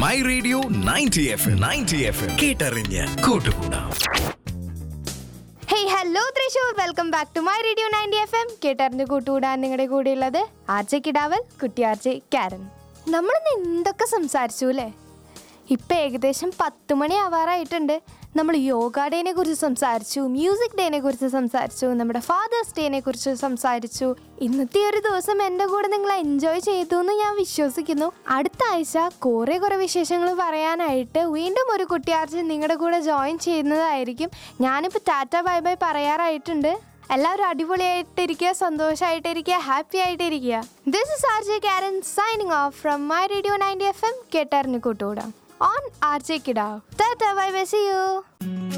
my radio ninety F M ninety F M കേട്ടറിഞ്ഞ് കൂട്ടുകൂടാം hey hello Thrissur welcome back to my radio ninety F M കേട്ടറിഞ്ഞ് കൂട്ടുകൂടാൻ നിങ്ങളുടെ കൂടെയുള്ളത് ആർജെ കിടാവൽ കുട്ടി ആർജെ കാരൻ നമ്മളിന്ന് എന്തൊക്കെ സംസാരിച്ചു അല്ലേ ഇപ്പം ഏകദേശം പത്ത് മണി ആവാറായിട്ടുണ്ട് നമ്മൾ യോഗ ഡേനെ കുറിച്ച് സംസാരിച്ചു മ്യൂസിക് ഡേനെ കുറിച്ച് സംസാരിച്ചു നമ്മുടെ ഫാദേഴ്സ് ഡേനെ കുറിച്ച് സംസാരിച്ചു ഇന്നത്തെ ഒരു ദിവസം എൻ്റെ കൂടെ നിങ്ങൾ എൻജോയ് ചെയ്തു എന്ന് ഞാൻ വിശ്വസിക്കുന്നു അടുത്ത ആഴ്ച കുറേ കുറേ വിശേഷങ്ങൾ പറയാനായിട്ട് വീണ്ടും ഒരു കുട്ടിയാർച്ച നിങ്ങളുടെ കൂടെ ജോയിൻ ചെയ്യുന്നതായിരിക്കും ഞാനിപ്പോൾ ടാറ്റ ബൈ ബൈ പറയാറായിട്ടുണ്ട് എല്ലാവരും അടിപൊളിയായിട്ടിരിക്കുക സന്തോഷമായിട്ടിരിക്കുക ഹാപ്പി ആയിട്ടിരിക്കുക this is R J Karan signing off from my radio ninety F M കേട്ടറിഞ്ഞു കൂട്ടുകൂടാം ഓൺ ആർ ജെ കിഡാവ് tata bye bye see U